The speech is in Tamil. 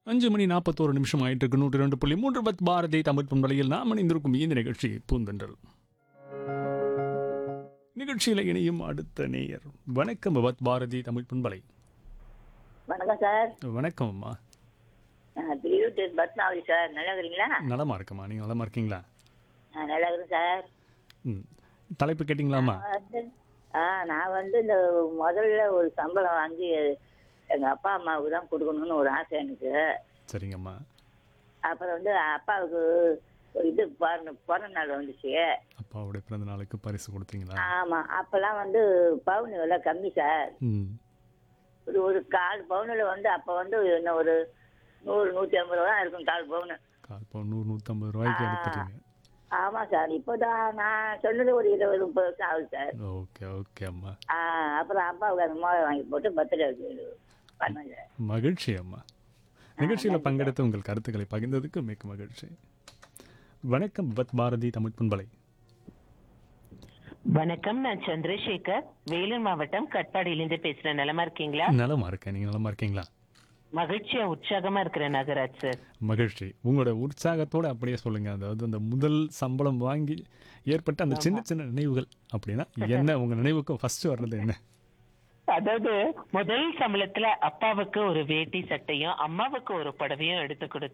அஞ்சு மணி நாற்பத்தோரு நிமிஷம் ஆயிட்டு இருக்கு நூற்றி ரெண்டு புள்ளி மூன்று பத் பாரதி தமிழ் பண்பலையில் நாம் இணைந்திருக்கும் இந்த நிகழ்ச்சி பூந்தென்றல் நிகழ்ச்சியில் இணையும் அடுத்த நேயர் வணக்கம் பத் பாரதி தமிழ் பண்பலை வணக்கம் சார் வணக்கம் அம்மா நான் திருவிட்டூர் பத்மாவதி சார் நல்லா இருக்கிறீங்களா நலமா இருக்கம்மா நீங்கள் நலமா இருக்கீங்களா நான் நல்லா இருக்கிறேன் சார் ம் தலைப்பு கேட்டிங்களாம்மா நான் வந்து ஆ நான் வந்து இந்த முதல்ல ஒரு சம்பளம் வாங்கி எங்கள் அப்பா அம்மாவுக்கு தான் கொடுக்கணும்னு ஒரு ஆசை எனக்கு சரிங்கம்மா அப்புறம் வந்து அப்பாவுக்கு ஒரு இது பிறந்த பிறந்த நாள் வந்துச்சு அப்பாவுடைய பிறந்த நாளுக்கு பரிசு கொடுத்தீங்களா ஆமாம் அப்போல்லாம் வந்து பவுன் விலை கம்மி சார் ம் ஒரு ஒரு கால் பவுனில் வந்து அப்போ வந்து என்ன ஒரு நூறு நூற்றி ஐம்பது ரூபா தான் இருக்கும் கால் பவுனு கால் பவுன் நூறு நூற்றம்பது ரூபாய்க்கு ஆ. எடுத்துட்டீங்க ஆமாம் சார் இப்போ தான் நான் சொன்னது ஒரு இருபது முப்பது வருஷம் ஆகுது சார் ஓகே ஓகே அம்மா ஆ, அப்புறம் அப்பாவுக்கு அந்த மோளை வாங்கி போட்டு பர்த்டே பண்ணாங்க மகிழ்ச்சி அம்மா நிகழ்ச்சியில் பங்கெடுத்து உங்கள் கருத்துக்களை பகிர்ந்ததுக்கு மிக்க மகிழ்ச்சி வணக்கம் பத் பாரதி தமிழ் பண்பலை வணக்கம் நான் சந்திரசேகர் வேலூர் மாவட்டம் கட்பாடியிலிருந்து பேசுறேன் நலமா இருக்கீங்களா நலமா இருக்கேன் நீங்க நலமா இருக்கீங்களா மகிழ்ச்சியா உற்சாகமா இருக்கிறேன் நாகராஜ் சார் மகிழ்ச்சி உங்களோட உற்சாகத்தோட அப்படியே சொல்லுங்க அதாவது அந்த முதல் சம்பளம் வாங்கி ஏற்பட்ட அந்த சின்ன சின்ன நினைவுகள் அப்படின்னா என்ன உங்க நினைவுக்கு ஃபர்ஸ்ட் வர்றது என்ன அதாவது முதல் சம்பளத்துல அப்பாவுக்கு ஒரு வேட்டி சட்டையும் அம்மாவுக்கு ஒரு புடவையும் எடுத்து கொடுத்து